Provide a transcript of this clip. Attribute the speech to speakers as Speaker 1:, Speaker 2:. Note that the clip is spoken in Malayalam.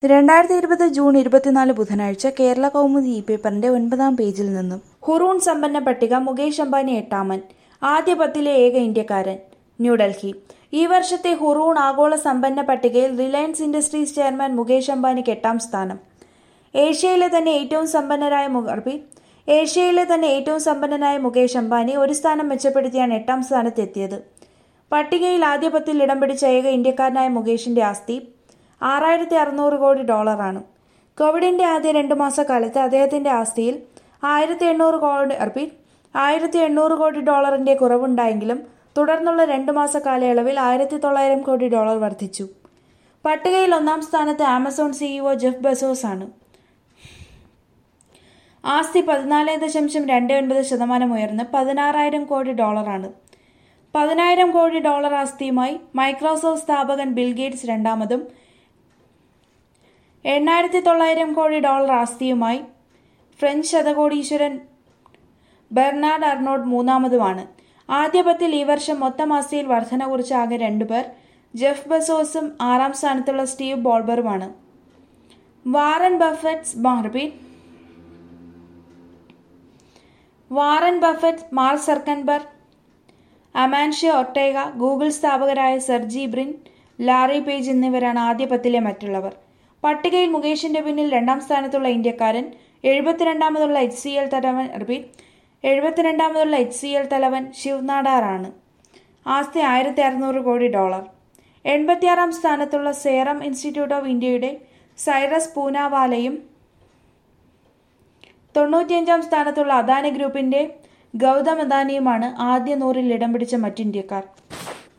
Speaker 1: രണ്ടായിരത്തി ഇരുപത് ജൂൺ ഇരുപത്തിനാല് ബുധനാഴ്ച കേരള കൗമുദി ഇ പേപ്പറിന്റെ ഒൻപതാം പേജിൽ നിന്നും ഹുറൂൺ സമ്പന്ന പട്ടിക മുകേഷ് അംബാനി എട്ടാമൻ ആദ്യ പത്തിലെ ഏക ഇന്ത്യക്കാരൻ ന്യൂഡൽഹി ഈ വർഷത്തെ ഹുറൂൺ ആഗോള സമ്പന്ന പട്ടികയിൽ റിലയൻസ് ഇൻഡസ്ട്രീസ് ചെയർമാൻ മുകേഷ് അംബാനിക്ക് എട്ടാം സ്ഥാനം ഏഷ്യയിലെ തന്നെ ഏറ്റവും സമ്പന്നരായ മുഖർബി ഏഷ്യയിലെ തന്നെ ഏറ്റവും സമ്പന്നനായ മുകേഷ് അംബാനി ഒരു സ്ഥാനം മെച്ചപ്പെടുത്തിയാണ് എട്ടാം സ്ഥാനത്തെത്തിയത് പട്ടികയിൽ ആദ്യ പത്തിൽ ഇടം പിടിച്ച ഏക ഇന്ത്യക്കാരനായ മുകേഷിന്റെ ആസ്തി ആറായിരത്തി അറുന്നൂറ് കോടി ഡോളറാണ് കോവിഡിന്റെ ആദ്യ രണ്ടു മാസക്കാലത്ത് അദ്ദേഹത്തിന്റെ ആസ്തിയിൽ ആയിരത്തി എണ്ണൂറ് കോടി റിപ്പീറ്റ് ആയിരത്തി എണ്ണൂറ് കോടി ഡോളറിന്റെ കുറവുണ്ടായെങ്കിലും തുടർന്നുള്ള രണ്ടു മാസ കാലയളവിൽ ആയിരത്തി തൊള്ളായിരം കോടി ഡോളർ വർദ്ധിച്ചു പട്ടികയിൽ ഒന്നാം സ്ഥാനത്ത് ആമസോൺ സിഇഒ ജെഫ് ബെസോസ് ആണ് ആസ്തി പതിനാല് ദശാംശം രണ്ട് ഒൻപത് ശതമാനം ഉയർന്ന് പതിനാറായിരം കോടി ഡോളറാണ് പതിനായിരം കോടി ഡോളർ ആസ്തിയുമായി മൈക്രോസോഫ്റ്റ് സ്ഥാപകൻ ബിൽ ഗേറ്റ്സ് രണ്ടാമതും എണ്ണായിരത്തി തൊള്ളായിരം കോടി ഡോളർ ആസ്തിയുമായി ഫ്രഞ്ച് ശതകോടീശ്വരൻ ബെർണാഡ് അർണോഡ് മൂന്നാമതുമാണ് ആദ്യ പത്തിൽ ഈ വർഷം മൊത്തം ആസ്തിയിൽ വർധന കുറിച്ച ആകെ രണ്ടുപേർ ജെഫ് ബസോസും ആറാം സ്ഥാനത്തുള്ള സ്റ്റീവ് ബോൾബറുമാണ് Warren Buffett's repeat Warren Buffett Mark Zuckerberg Amancio Ortega Google സ്ഥാപകരായ സെർജി ബ്രിൻ ലാറി പേജ് എന്നിവരാണ് ആദ്യ പത്തിലെ മറ്റുള്ളവർ പട്ടികയിൽ മുകേഷിന്റെ പിന്നിൽ രണ്ടാം സ്ഥാനത്തുള്ള ഇന്ത്യക്കാരൻ എഴുപത്തിരണ്ടാമതുള്ള എച്ച് സി എൽ തലവൻ റിപ്പീറ്റ് എഴുപത്തിരണ്ടാമതുള്ള എച്ച് സി എൽ തലവൻ ശിവ്നാടാറാണ് ആസ്തി ആയിരത്തി അറുന്നൂറ് കോടി ഡോളർ എൺപത്തിയാറാം സ്ഥാനത്തുള്ള സേറം ഇൻസ്റ്റിറ്റ്യൂട്ട് ഓഫ് ഇന്ത്യയുടെ സൈറസ് പൂനാവാലയും തൊണ്ണൂറ്റിയഞ്ചാം സ്ഥാനത്തുള്ള അദാനി ഗ്രൂപ്പിന്റെ ഗൗതം അദാനിയുമാണ് ആദ്യ നൂറിൽ ഇടം പിടിച്ച മറ്റു ഇന്ത്യക്കാർ